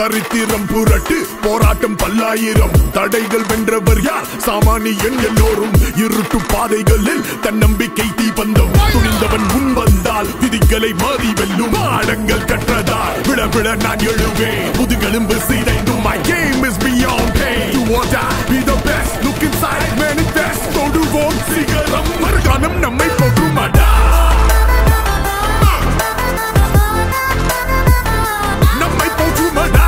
சரித்திரம் புரட்டு போராட்டம் பல்லாயிரம் தடைகள் வென்றவர் யார் சாமானியன் எல்லோரும் இருட்டு பாதைகளில் தன்னம்பிக்கை தீபந்தம் துணிந்தவன் முன் வந்தால் விதிகளை மாறி வெல்லும் ஆழங்கள் கற்றதால் விழ விழ நான் எழுவேன் முதுகெலும்பு சீதைந்தும் my game is beyond pain do or die be the best look inside manifest தொடுவோம் சிகரம் மறுகாலம் நம்மை போற்றுமாடா நம்மை போற்றுமாடா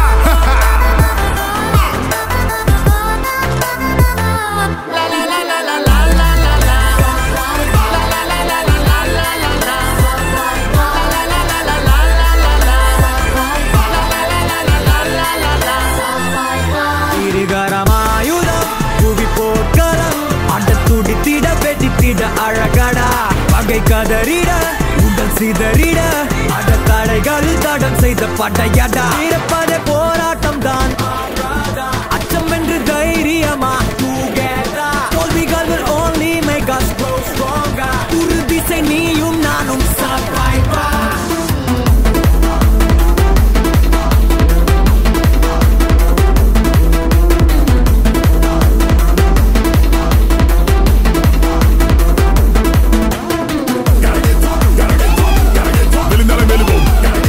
இருகரமாயுதம் புவி போர்க்களம் அட துடித்திட வெடித்திட அழகடா பகை கதறிட உடல் சிதறிட அட தடைகளில் தடம் செய்த படையடா இருப்பதே போராட்டம் தான் அச்சம் வென்று தைரியமா together. தோல்விகள் will only make us grow stronger. உறுதி செய் நீயும் நானும் survivor. விழுந்தாலே மெல்லுவோம்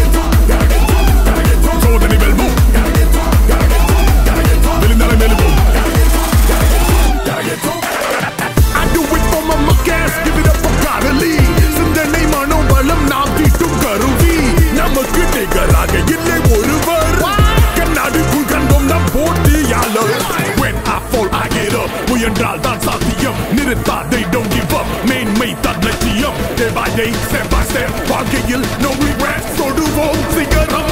சோதனை வெல்வோம் விழுந்தாலே மெல்லுவோம் I do it for my muckers, give it up for Carly. சிந்தனை மனோபலம் நாம் தீட்டும் கருவி நமக்கு நிகராக இல்லை ஒருவர் கண்ணாடிக்குள் கண்டோம் நம் போட்டியாளர் When I fall, I get up. முயன்றால் தான் சாத்தியம் நிறுத்தாதை don't give up மேன்மை தான் லட்சியம் Day by day, step by step வாழ்க்கையில் no regrets தொடுவோம் சிகரம்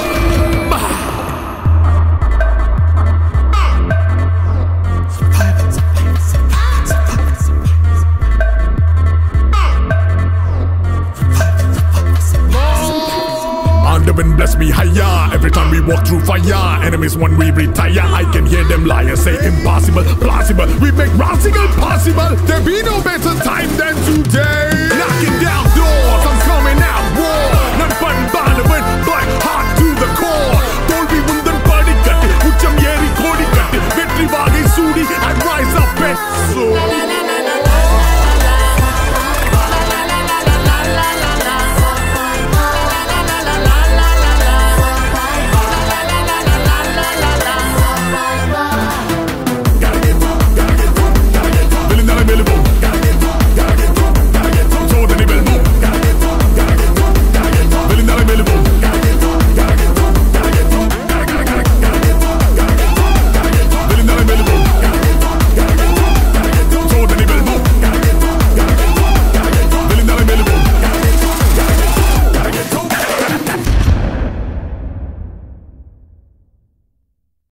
Underman bless me higher every time we walk through fire. Enemies when we retire, I can hear them liars say impossible, plausible. We make radical possible. There be no better time than today. Knocking down doors, I'm coming out war. None fun Barnabas, black heart to the core. தோல்வி உந்தன் படிக்கட்டு உச்சம் ஏறி கோடி கட்டு வெற்றி வாகை சூடி I rise up and soar